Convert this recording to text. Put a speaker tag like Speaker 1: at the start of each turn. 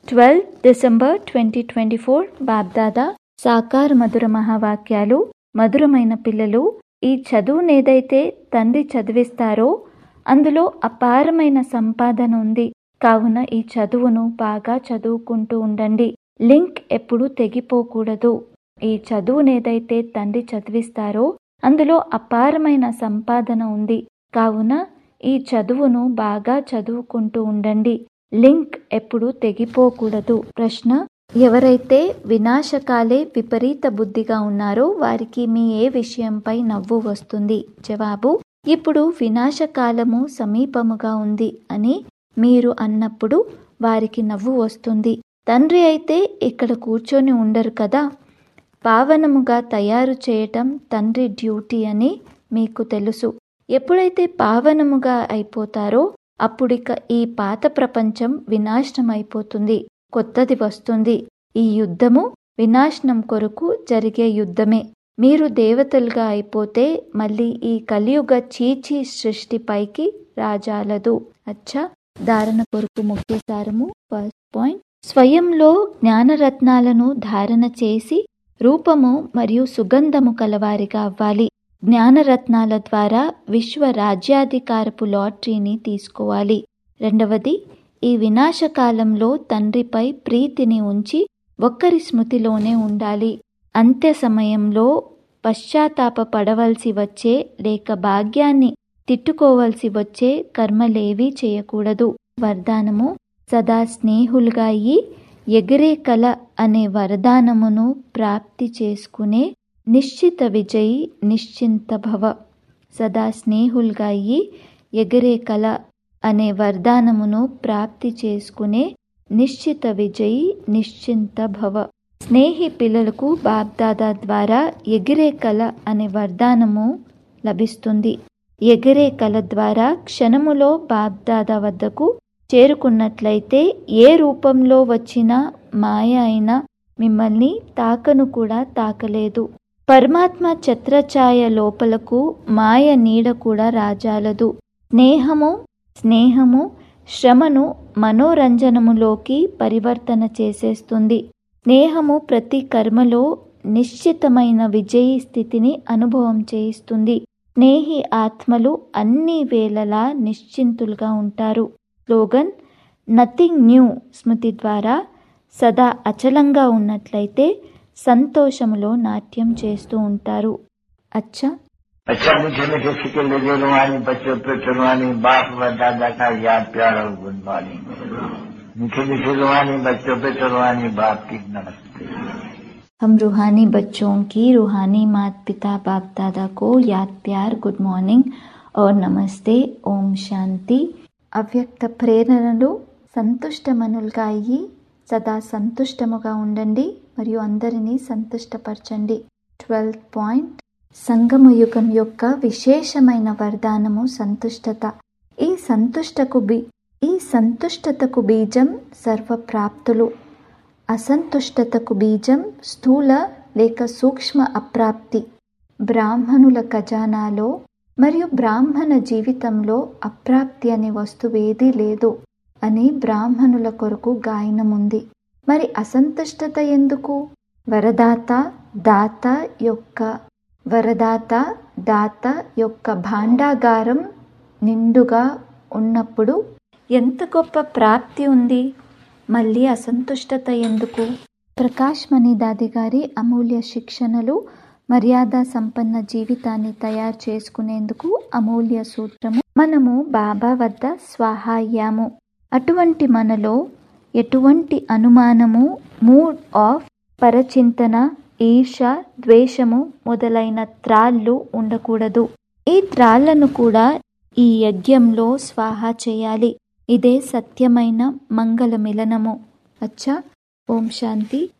Speaker 1: twelve December twenty twenty four Bapdada సాకార మధుర మహావాక్యాలు మధురమైన పిల్లలు ఈ చదువునేదైతే తండ్రి చదివిస్తారో అందులో అపారమైన సంపాదన ఉంది కావున ఈ చదువును బాగా చదువుకుంటూ ఉండండి లింక్ ఎప్పుడూ తెగిపోకూడదు ఈ చదువునేదైతే తండ్రి చదివిస్తారో అందులో అపారమైన సంపాదన ఉంది కావున ఈ చదువును బాగా చదువుకుంటూ ఉండండి లింక్ ఎప్పుడు తెగిపోకూడదు ప్రశ్న ఎవరైతే వినాశకాలే విపరీత బుద్ధిగా ఉన్నారో వారికి మీ ఏ విషయంపై నవ్వు వస్తుంది జవాబు ఇప్పుడు వినాశకాలము సమీపముగా ఉంది అని మీరు అన్నప్పుడు వారికి నవ్వు వస్తుంది తండ్రి అయితే ఇక్కడ కూర్చొని ఉండరు కదా పావనముగా తయారు చేయటం తండ్రి డ్యూటీ అని మీకు తెలుసు ఎప్పుడైతే పావనముగా అయిపోతారో అప్పుడిక ఈ పాత ప్రపంచం వినాశనం అయిపోతుంది కొత్తది వస్తుంది ఈ యుద్ధము వినాశనం కొరకు జరిగే యుద్ధమే మీరు దేవతలుగా అయిపోతే మళ్ళీ ఈ కలియుగ చీచి సృష్టిపైకి రాజాలదు అచ్చా ధారణ కొరకు ముఖ్య సారము ఫస్ట్ పాయింట్ స్వయంలో జ్ఞానరత్నాలను ధారణ చేసి రూపము మరియు సుగంధము కలవారిగా అవ్వాలి జ్ఞానరత్నాల ద్వారా విశ్వ రాజ్యాధికారపు లాటరీని తీసుకోవాలి రెండవది ఈ వినాశకాలంలో తండ్రిపై ప్రీతిని ఉంచి ఒక్కరి స్మృతిలోనే ఉండాలి అంత్య సమయంలో పశ్చాత్తాప పడవలసి వచ్చే లేక భాగ్యాన్ని తిట్టుకోవలసి వచ్చే కర్మలేవీ చేయకూడదు వరదానము సదా స్నేహులుగా అయ్యి ఎగిరే కల అనే వరదానమును ప్రాప్తి చేసుకునే నిశ్చిత విజయి నిశ్చింత భవ సదా స్నేహులుగా అయ్యి ఎగిరే కల అనే వరదానమును ప్రాప్తి చేసుకునే నిశ్చిత విజయి నిశ్చింత భవ స్నేహి పిల్లలకు బాబ్దాదా ద్వారా ఎగిరే కల అనే వరదానము లభిస్తుంది ఎగిరే కల ద్వారా క్షణములో బాబ్దాదా వద్దకు చేరుకున్నట్లయితే ఏ రూపంలో వచ్చినా మాయ అయినా మిమ్మల్ని తాకను కూడా తాకలేదు పరమాత్మ ఛత్రఛాయ లోపలకు మాయ నీడ కూడా రాజాలదు స్నేహము స్నేహము శ్రమను మనోరంజనములోకి పరివర్తన చేసేస్తుంది స్నేహము ప్రతి కర్మలో నిశ్చితమైన విజయీ స్థితిని అనుభవం చేయిస్తుంది స్నేహి ఆత్మలు అన్ని వేళలా నిశ్చింతులుగా ఉంటారు స్లోగన్ నథింగ్ న్యూ స్మృతి ద్వారా సదా అచలంగా ఉన్నట్లయితే సంతోషములో నాట్యం చేస్తూ ఉంటారు అచ్చా
Speaker 2: अच्छा मीठे मीठे सिक्के लगे रुहानी बच्चों पे चुनवानी बाप व दादा का याद प्यार और गुड मॉर्निंग मीठे मीठे रुहानी बच्चों पे चुनवानी बाप की नमस्ते
Speaker 1: हम रूहानी बच्चों की रूहानी माता पिता बाप दादा को याद प्यार गुड మార్నింగ్ और నమస్తే ఓం శాంతి అవ్యక్త ప్రేరణలు సంతుష్టమనులుగా అయ్యి సదా సంతుష్టముగా ఉండండి మరియు అందరినీ సంతుష్టపరచండి ట్వెల్త్ పాయింట్ సంగమయుగం యొక్క విశేషమైన వరదానము సంతుష్టత ఈ సంతుష్టకు బీ ఈ సంతుష్టతకు బీజం సర్వప్రాప్తులు అసంతుష్టతకు బీజం స్థూల లేక సూక్ష్మ అప్రాప్తి బ్రాహ్మణుల ఖజానాలో మరియు బ్రాహ్మణ జీవితంలో అప్రాప్తి అనే వస్తువేదీ లేదు అని బ్రాహ్మణుల కొరకు గాయనముంది మరి అసంతుష్టత ఎందుకు వరదాత దాత యొక్క వరదాత దాత యొక్క భాండాగారం నిండుగా ఉన్నప్పుడు ఎంత గొప్ప ప్రాప్తి ఉంది మళ్ళీ అసంతుష్టత ఎందుకు ప్రకాష్ మణిదాది గారి అమూల్య శిక్షణలు మర్యాద సంపన్న జీవితాన్ని తయారు చేసుకునేందుకు అమూల్య సూత్రము మనము బాబా వద్ద స్వాహాయ్యాము అటువంటి మనలో ఎటువంటి అనుమానము మూడ్ ఆఫ్ పరచింతన ఈర్ష ద్వేషము మొదలైన త్రాళ్ళు ఉండకూడదు ఈ త్రాళ్లను కూడా ఈ యజ్ఞంలో స్వాహా చేయాలి ఇదే సత్యమైన మంగళ మిలనము అచ్చా ఓం శాంతి